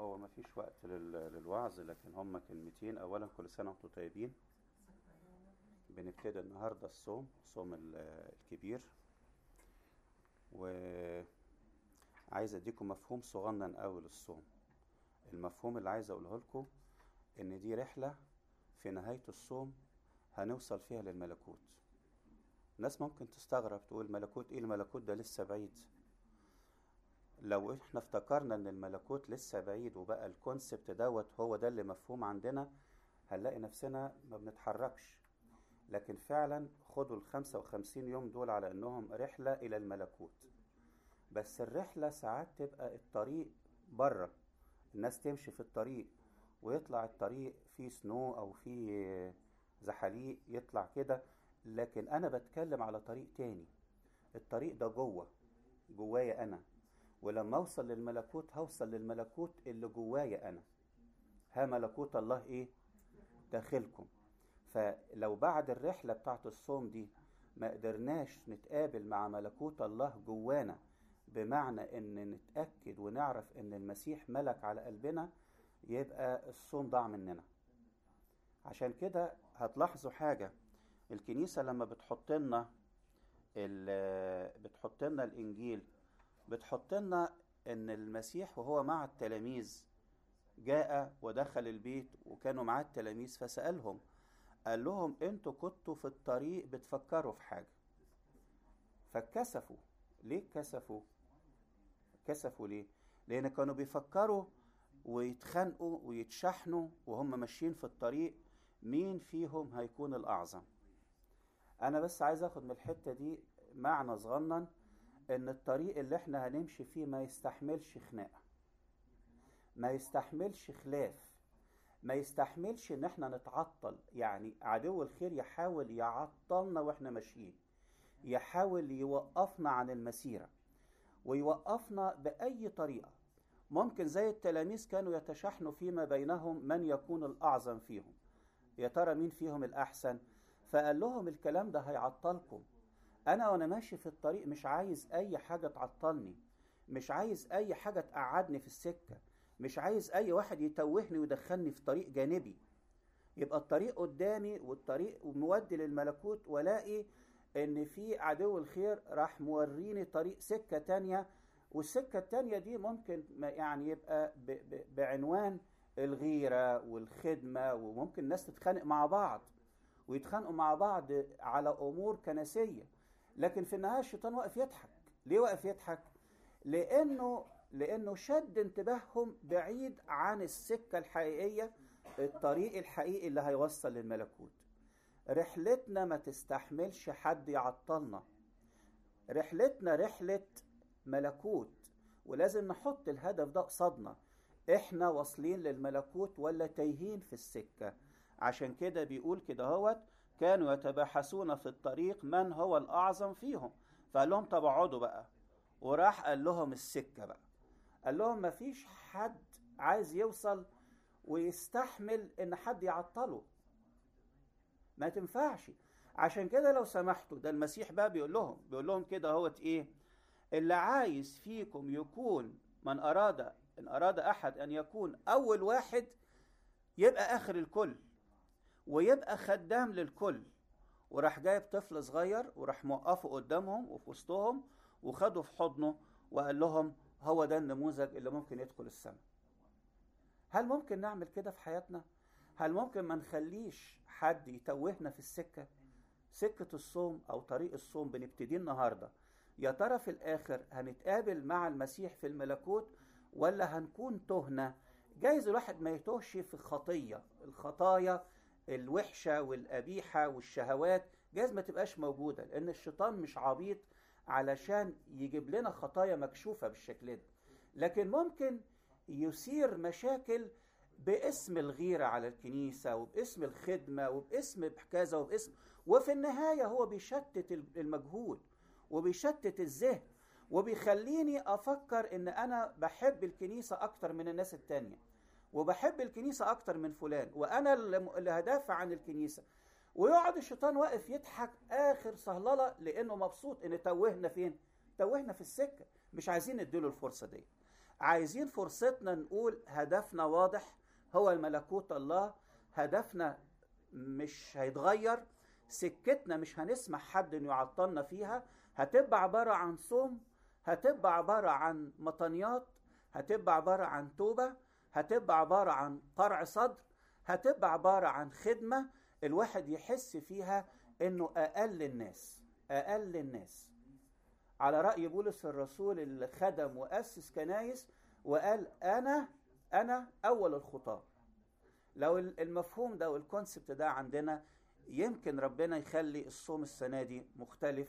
هو ما فيش وقت لل- للوعظ لكن هم كلمتين اولا كل سنه وانتم طيبين بنبتدي النهارده الصوم صوم ال- الكبير وعايز اديكم مفهوم صغنن قوي للصوم المفهوم اللي عايز اقوله لكم ان دي رحله في نهايه الصوم هنوصل فيها للملكوت الناس ممكن تستغرب تقول ملكوت ايه الملكوت ده لسه بعيد لو احنا افتكرنا ان الملكوت لسه بعيد وبقى الكونسبت دوت هو ده اللي مفهوم عندنا هنلاقي نفسنا ما بنتحركش لكن فعلا خدوا الخمسة وخمسين يوم دول على انهم رحلة الى الملكوت بس الرحلة ساعات تبقى الطريق بره الناس تمشي في الطريق ويطلع الطريق فيه سنو او فيه زحاليق يطلع كده لكن انا بتكلم على طريق تاني الطريق ده جوه جوايا انا ولما اوصل للملكوت هوصل للملكوت اللي جوايا انا ها ملكوت الله ايه داخلكم فلو بعد الرحلة بتاعت الصوم دي ما قدرناش نتقابل مع ملكوت الله جوانا بمعنى ان نتأكد ونعرف ان المسيح ملك على قلبنا يبقى الصوم ضاع مننا عشان كده هتلاحظوا حاجة الكنيسة لما بتحط لنا ال- بتحط لنا الانجيل بتحط لنا ان المسيح وهو مع التلاميذ جاء ودخل البيت وكانوا معاه التلاميذ فسألهم قال لهم انتوا كنتوا في الطريق بتفكروا في حاجة فكسفوا ليه كسفوا كسفوا ليه لان كانوا بيفكروا ويتخانقوا ويتشحنوا وهم ماشيين في الطريق مين فيهم هيكون الاعظم انا بس عايز اخد من الحتة دي معنى صغنن ان الطريق اللي احنا هنمشي فيه ما يستحملش خناقة ما يستحملش خلاف ما يستحملش ان احنا نتعطل يعني عدو الخير يحاول يعطلنا واحنا ماشيين يحاول يوقفنا عن المسيرة ويوقفنا بأي طريقة ممكن زي التلاميذ كانوا يتشحنوا فيما بينهم من يكون الأعظم فيهم يا ترى مين فيهم الأحسن فقال لهم الكلام ده هيعطلكم أنا وأنا ماشي في الطريق مش عايز أي حاجة تعطلني مش عايز أي حاجة تقعدني في السكة مش عايز أي واحد يتوهني ويدخلني في طريق جانبي يبقى الطريق قدامي والطريق مودي للملكوت والاقي ان في عدو الخير راح موريني طريق سكة تانية والسكة التانية دي ممكن ما يعني يبقى ب ب بعنوان الغيرة والخدمة وممكن الناس تتخانق مع بعض ويتخانقوا مع بعض على امور كنسية لكن في النهاية الشيطان واقف يضحك ليه واقف يضحك لانه لانه شد انتباههم بعيد عن السكة الحقيقية الطريق الحقيقي اللي هيوصل للملكوت رحلتنا ما تستحملش حد يعطلنا رحلتنا رحلة ملكوت ولازم نحط الهدف ده قصادنا احنا واصلين للملكوت ولا تايهين في السكة عشان كده بيقول كده هوت كانوا يتباحثون في الطريق من هو الأعظم فيهم فقال لهم طب اقعدوا بقى وراح قال لهم السكة بقى قال لهم مفيش حد عايز يوصل ويستحمل ان حد يعطله ما تنفعش عشان كده لو سمحتوا ده المسيح بقى بيقول لهم بيقول لهم كده هوت ايه اللي عايز فيكم يكون من اراد ان اراد احد ان يكون اول واحد يبقى اخر الكل ويبقى خدام للكل وراح جايب طفل صغير وراح موقفه قدامهم وفي وسطهم وخده في حضنه وقال لهم هو ده النموذج اللي ممكن يدخل السماء هل ممكن نعمل كده في حياتنا هل ممكن ما نخليش حد يتوهنا في السكة سكة الصوم أو طريق الصوم بنبتدي النهاردة يا ترى في الآخر هنتقابل مع المسيح في الملكوت ولا هنكون تهنا جايز الواحد ما يتوهش في خطية الخطايا الوحشة والقبيحة والشهوات جايز ما تبقاش موجودة لأن الشيطان مش عبيط علشان يجيب لنا خطايا مكشوفة بالشكل ده لكن ممكن يثير مشاكل باسم الغيرة على الكنيسة وباسم الخدمة وباسم كذا وباسم وفي النهاية هو بيشتت المجهود وبيشتت الذهن وبيخليني أفكر إن أنا بحب الكنيسة أكتر من الناس التانية وبحب الكنيسة أكتر من فلان وأنا اللي هدافع عن الكنيسة ويقعد الشيطان واقف يضحك آخر صهللة لأنه مبسوط إن توهنا فين؟ توهنا في السكة مش عايزين نديله الفرصة دي عايزين فرصتنا نقول هدفنا واضح هو الملكوت الله هدفنا مش هيتغير سكتنا مش هنسمح حد انه يعطلنا فيها هتبقى عبارة عن صوم هتبقى عبارة عن مطنيات هتبقى عبارة عن توبة هتبقى عبارة عن قرع صدر هتبقى عبارة عن خدمة الواحد يحس فيها انه اقل الناس اقل الناس على رأي بولس الرسول اللي خدم وأسس كنايس وقال أنا أنا أول الخطاة لو المفهوم ده والكونسبت ده عندنا يمكن ربنا يخلي الصوم السنة دي مختلف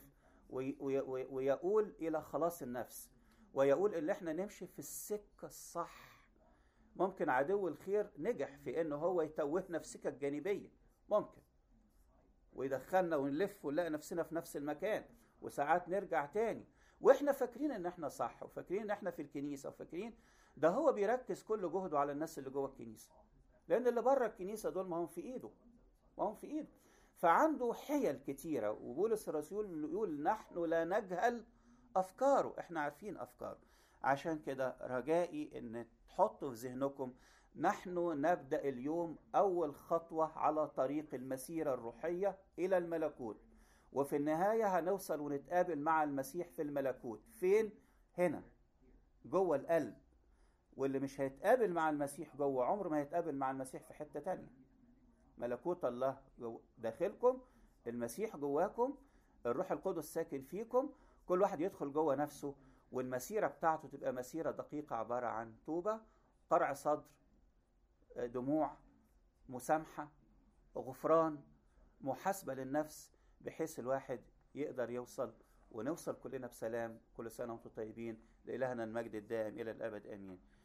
ويقول إلى خلاص النفس ويقول إن إحنا نمشي في السكة الصح ممكن عدو الخير نجح في إنه هو يتوهنا في سكك جانبية ممكن ويدخلنا ونلف ونلاقي نفسنا في نفس المكان وساعات نرجع تاني واحنا فاكرين ان احنا صح وفاكرين ان احنا في الكنيسه وفاكرين ده هو بيركز كل جهده على الناس اللي جوه الكنيسه لان اللي بره الكنيسه دول ما هم في ايده ما هم في ايده فعنده حيل كتيره وبولس الرسول يقول نحن لا نجهل افكاره احنا عارفين افكاره عشان كده رجائي ان تحطوا في ذهنكم نحن نبدا اليوم اول خطوه على طريق المسيره الروحيه الى الملكوت وفي النهاية هنوصل ونتقابل مع المسيح في الملكوت فين؟ هنا جوه القلب واللي مش هيتقابل مع المسيح جوه عمره ما هيتقابل مع المسيح في حتة تانية ملكوت الله داخلكم المسيح جواكم الروح القدس ساكن فيكم كل واحد يدخل جوه نفسه والمسيرة بتاعته تبقى مسيرة دقيقة عبارة عن توبة قرع صدر دموع مسامحة غفران محاسبة للنفس بحيث الواحد يقدر يوصل ونوصل كلنا بسلام كل سنة وانتم طيبين لإلهنا المجد الدائم إلى الأبد آمين